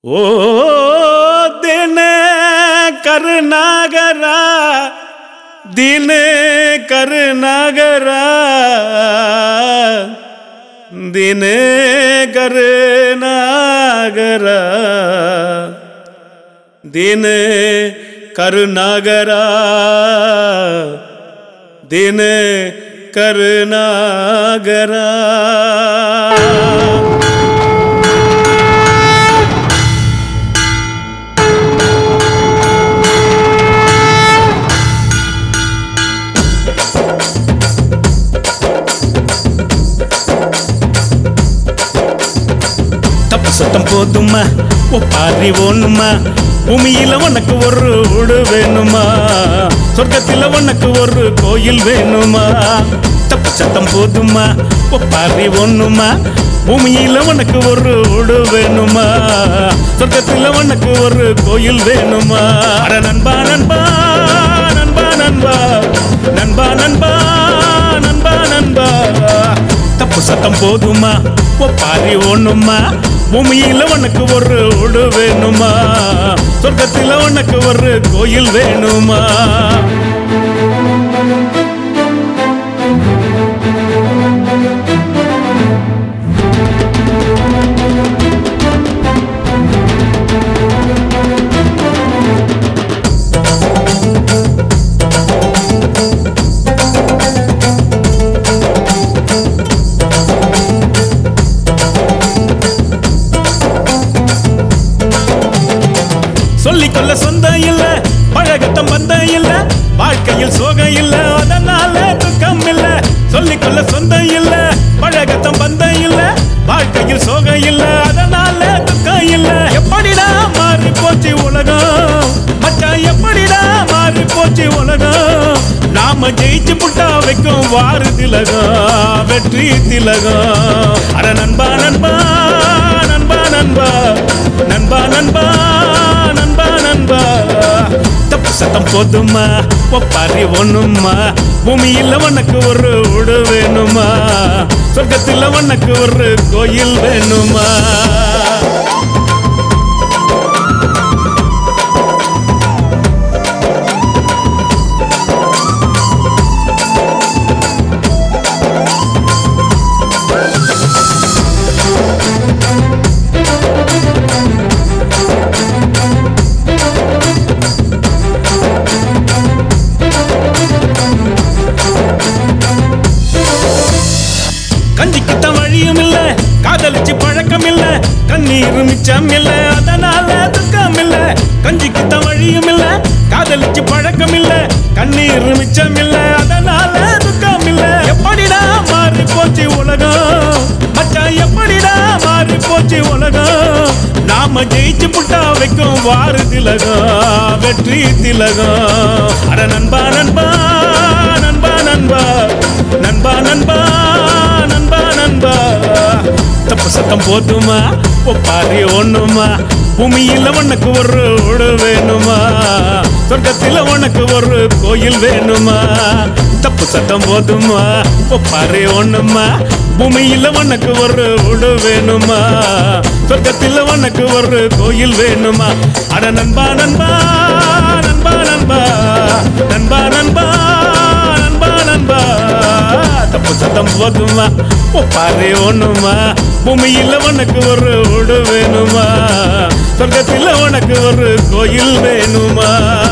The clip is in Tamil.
ஓ தின கருநாகரா தின கருநாகரா தின கருநாகரா தின கருநாகரா தின கருநாகரா தப்பு சத்தம் போதுமா ஒப்பாரி ஓணுமா பூமியில உனக்கு ஒரு வீடு வேணுமா சொர்க்கத்தில் உனக்கு ஒரு கோயில் வேணுமா தப்பு சத்தம் போதுமா ஒப்பாரி ஒண்ணுமா பூமியில உனக்கு ஒரு வீடு வேணுமா சொர்க்கத்தில் உனக்கு ஒரு கோயில் வேணுமா அட நண்பா நண்பா நண்பா நண்பா நண்பா நண்பா நண்பா நண்பா தப்பு சத்தம் போதுமா ஒப்பாரி ஒண்ணுமா பூமியில உனக்கு ஒரு வீடு வேணுமா சொர்க்கத்தில் உனக்கு ஒரு கோயில் வேணுமா சொல்லிக்கொள்ள சொந்தம் இல்ல பழகத்தம் பந்தம் இல்ல வாழ்க்கையில் சோகம் இல்ல அதனால துக்கம் இல்ல சொல்லிக்கொள்ள சொந்தம் இல்ல பழகத்தம் பந்தம் இல்ல வாழ்க்கையில் சோகம் இல்ல அதனால துக்கம் இல்ல எப்படிடா மாறி போச்சு உலகம் மச்சான் எப்படிடா மாறி போச்சு உலகம் நாம ஜெயிச்சு புட்டா வைக்கும் வாரு திலகம் வெற்றி திலகம் அட நண்பா நண்பா நண்பா நண்பா நண்பா நண்பா நண்பா நண்பா தப்பு சத்தம் போதுமா ஒப்பாரி ஒண்ணுமா பூமியில் உனக்கு ஒரு வீடு வேணுமா சொர்க்கத்தில் உனக்கு ஒரு கோயில் வேணுமா கஞ்சிக்குத்தான் வழியும் இல்ல காதலிச்சு பழக்கம் இல்ல கண்ணீர் மிச்சம் இல்ல அதனால துக்கம் இல்ல கஞ்சிக்குத்தான் வழியும் இல்ல காதலிச்சு பழக்கம் இல்ல கண்ணீர் மிச்சம் இல்ல அதனால துக்கம் இல்ல எப்படிடா மாறி போச்சு உலகம் மச்சான் எப்படிடா மாறி போச்சு உலகம் நாம ஜெயிச்சு புட்டா வைக்கும் வாரு திலகம் வெற்றி திலகம் அட நண்பா நண்பா நண்பா நண்பா நண்பா நண்பா நண்பா நண்பா தப்பு சத்தம் போதுமா ஒப்பாரி ஒண்ணுமா பூமியில உனக்கு ஒரு வீடு வேணுமா சொர்க்கத்தில் உனக்கு ஒரு கோயில் வேணுமா தப்பு சத்தம் போதுமா ஒப்பாரி ஒண்ணுமா பூமியில உனக்கு ஒரு வீடு வேணுமா சொர்க்கத்தில் உனக்கு ஒரு கோயில் வேணுமா அட நண்பா நண்பா நண்பா நண்பா நண்பா நண்பா நண்பா நண்பா தப்பு சத்தம் போதுமா ஒப்பாரி ஒண்ணுமா பூமியில் உனக்கு ஒரு வீடு வேணுமா சொர்க்கத்தில் உனக்கு ஒரு கோயில் வேணுமா